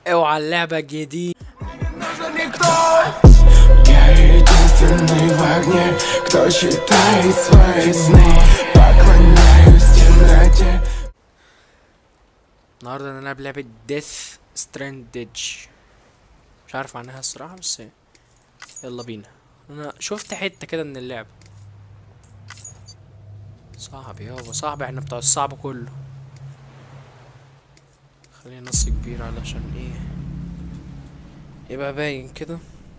اوعى اللعبة الجديدة Я единственный в огне, кто считает свои сны Поклоняюсь темноте النهاردة هنلعب لعبة ديث ستراندج مش عارف عنها الصراحة بس يلا بينا انا شفت حتة كده من اللعبة صعب يابا صعب احنا بتوع الصعب كله خلينا نص كبير علشان ايه يبقى باين كده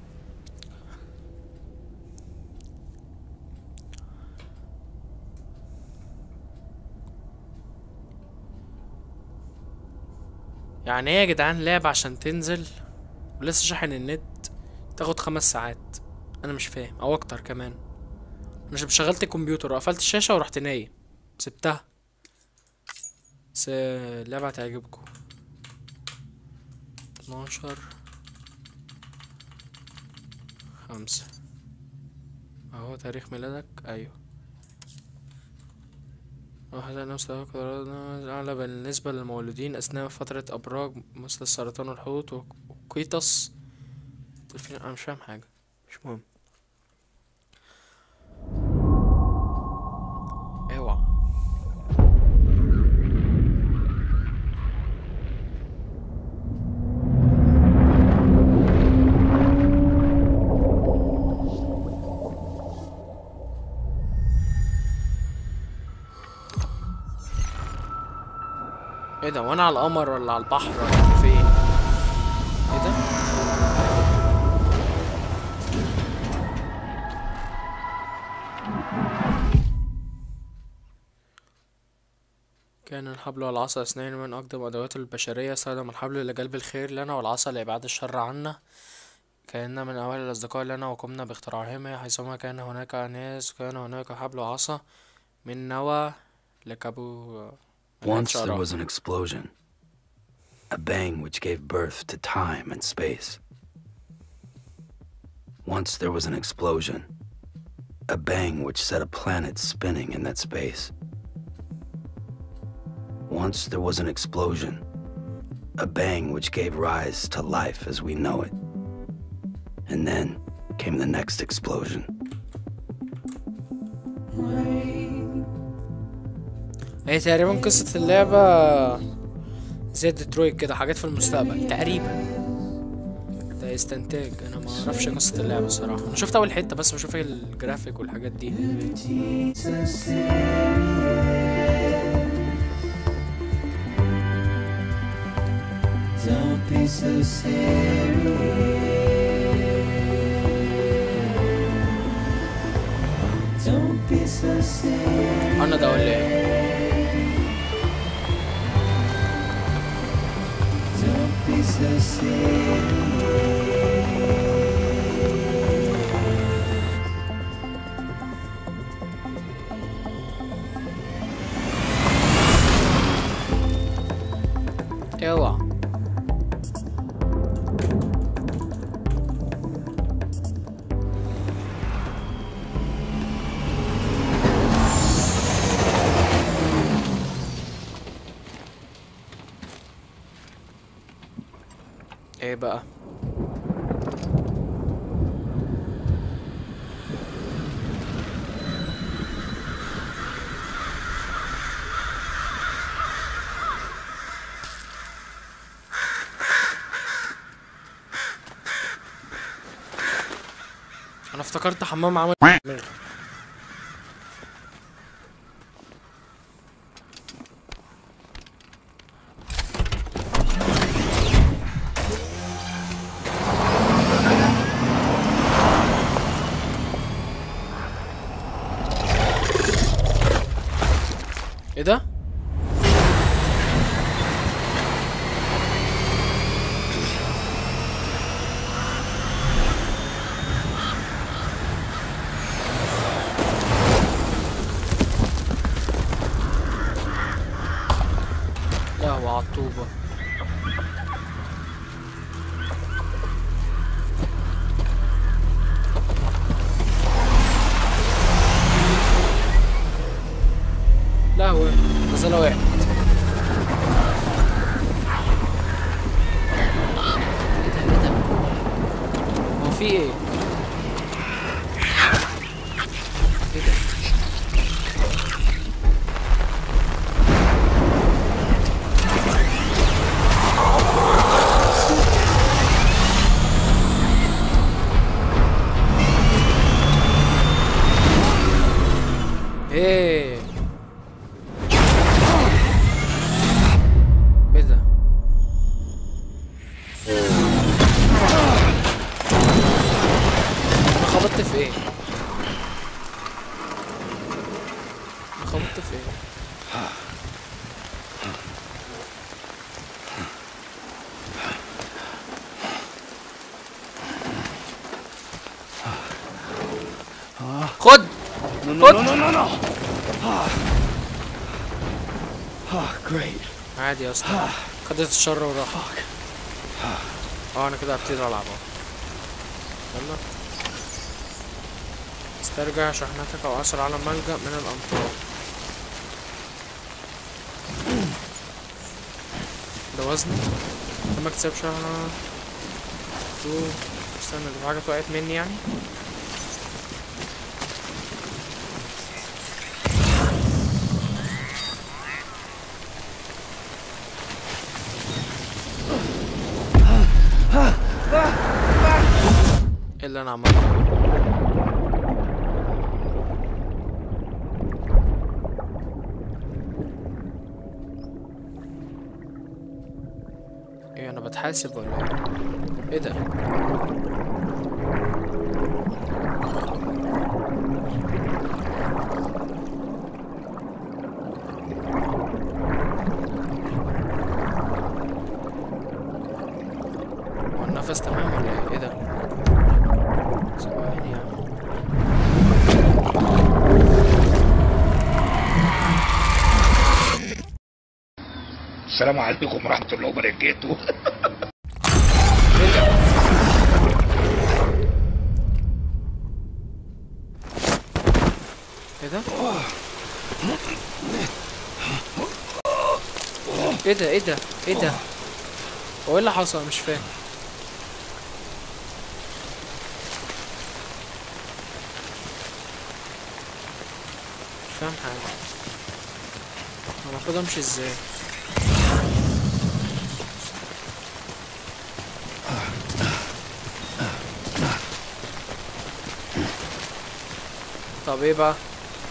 يعني ايه يا جدعان لعب عشان تنزل ولسه شاحن النت تاخد خمس ساعات انا مش فاهم او اكتر كمان انا ش- شغلت الكمبيوتر وقفلت الشاشة ورحت نايم سبتها بس اللعبة هتعجبكم 12 خمسة اهو تاريخ ميلادك ايوه واحد نفس أعلى بالنسبة للمولودين أثناء فترة أبراج مثل السرطان والحوت وقيطس الفين أنا مش فاهم حاجة مش مهم اوعى ايه ده وانا على القمر ولا على البحر ولا فين ايه ده كان الحبل والعصا اثنين من أقدم أدوات البشرية استخدم الحبل لجلب الخير لنا والعصا لإبعاد الشر عنا كأن من أوائل الأصدقاء لنا وقمنا باختراعهما حيثما كان هناك ناس كان هناك حبل وعصا من نوى لكابو Once there was an explosion, a bang which gave birth to time and space. Once there was an explosion, a bang which set a planet spinning in that space. Once there was an explosion, a bang which gave rise to life as we know it. And then came the next explosion. هي تقريبا قصة اللعبة زي ديترويت كده حاجات في المستقبل تقريبا ده استنتاج انا ما اعرفش قصة اللعبة الصراحة انا شفت اول حتة بس بشوف الجرافيك والحاجات دي Don't be so serious. Don't be so serious. انا ده ولا ايه Don't be so serious. اوعى ايه بقى انا افتكرت حمام عمل دماغي. ايه ده لا هو عطوبة لا هو نزل وقعت في ايه ايه ده ايه ايه ده انا خبطت في ايه انا خبطت في ايه خد No, no, What? no, no, no, no! Ah. Ah, great. عادي يا اسطى خدت الشر وراح اه انا كده هبتدي العب اهو يلا استرجع شحنتك او اسر على ملجأ من الامطار ده وزني ده مكسب شحنة شوف استنى دي في حاجة وقعت مني يعني ايه اللي انا عملته ايه انا بتحاسب ولا ايه ايه ده هو النفس تمام ولا ايه ايه ده ثواني يا عم السلام عليكم ورحمة الله وبركاته ايه ده ايه ده ايه ده ايه ده ايه ده هو ايه اللي حصل مش فاهم مش فاهم حاجة أنا المفروض امشي ازاي طب ايه بقى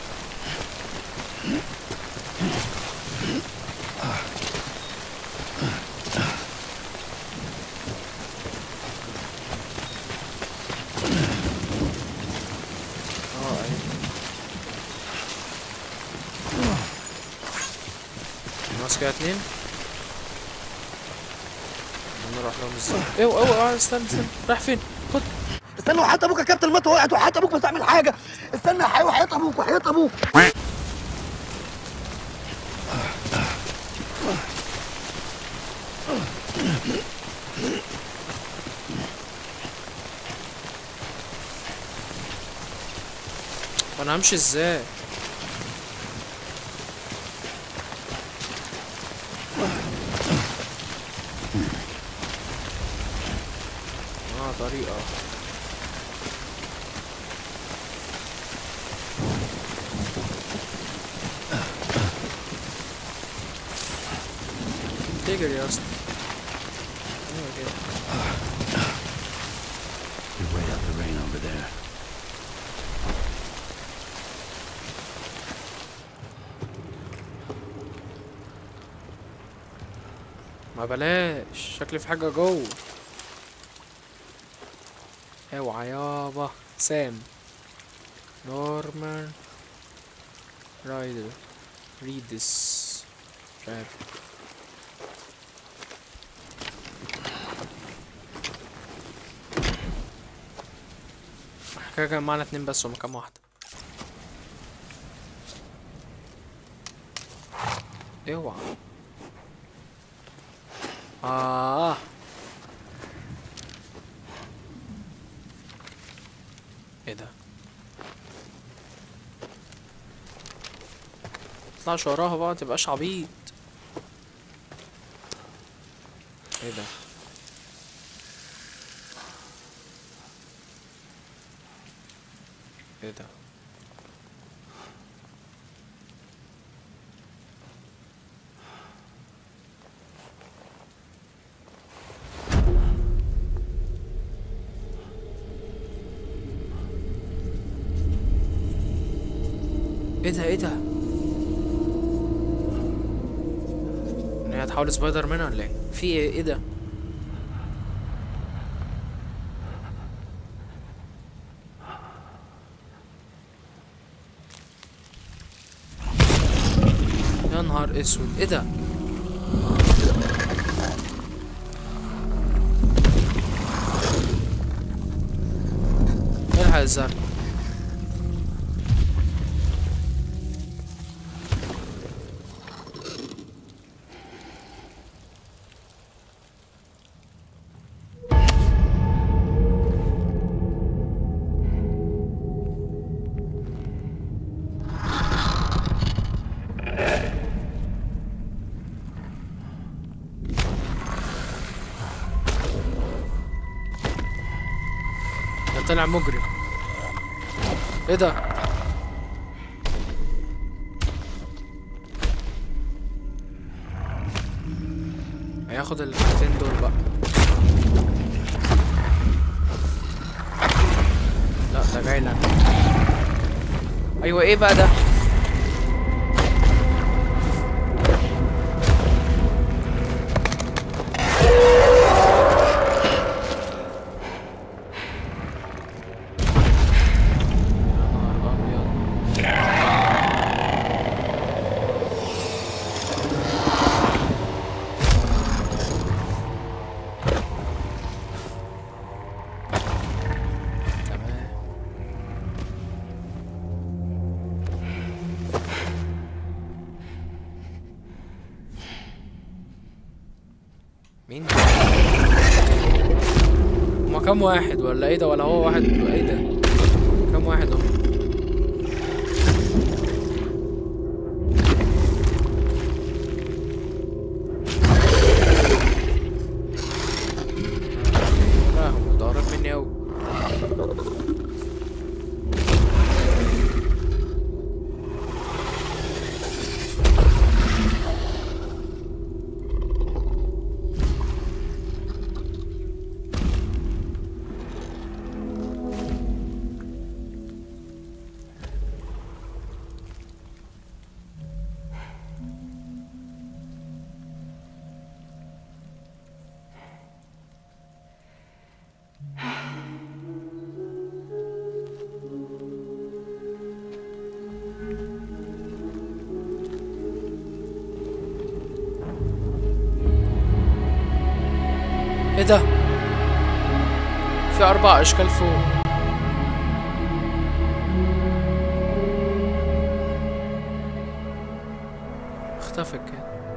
اه ايوه ناقص كده اتنين نروح لهم ازاي اوعى اوعى استنى استنى رايح فين خد استنى وحياة ابوك يا كابتن المطوه وقعت وحياة ابوك ما تعمل حاجه استنى يا حي وحياة ابوك وحياة ابوك وانا همشي ازاي اه طريقة تجري يا اسطى ايوه كده You're way out the rain over there. ما بلاش شكلي في حاجة جوه اوعى يابا سام نورمان رايدر ريدس مش عارف احنا كده كان معانا اتنين بس هما كام واحدة اوعى آه ايه ده متطلعش وراها بقى متبقاش عبيط ايه ده ايه ده ايه ده ايه ده ان هي هتحول سبايدر مان ولا ايه في ايه ايه ده يا نهار اسود ايه ده الحق الزرع ده طلع مجرم ايه ده هياخد الحاجتين دول بقى لا ده جاي لك ايوه ايه بقى ده يا نهار ابيض تمام مين ده؟ هما كام واحد ولا ايه ده ولا هو واحد ايه ده كام واحد هم لا هم ده قريب مني اوي ايه ده في اربع اشكال فوق اختفت كده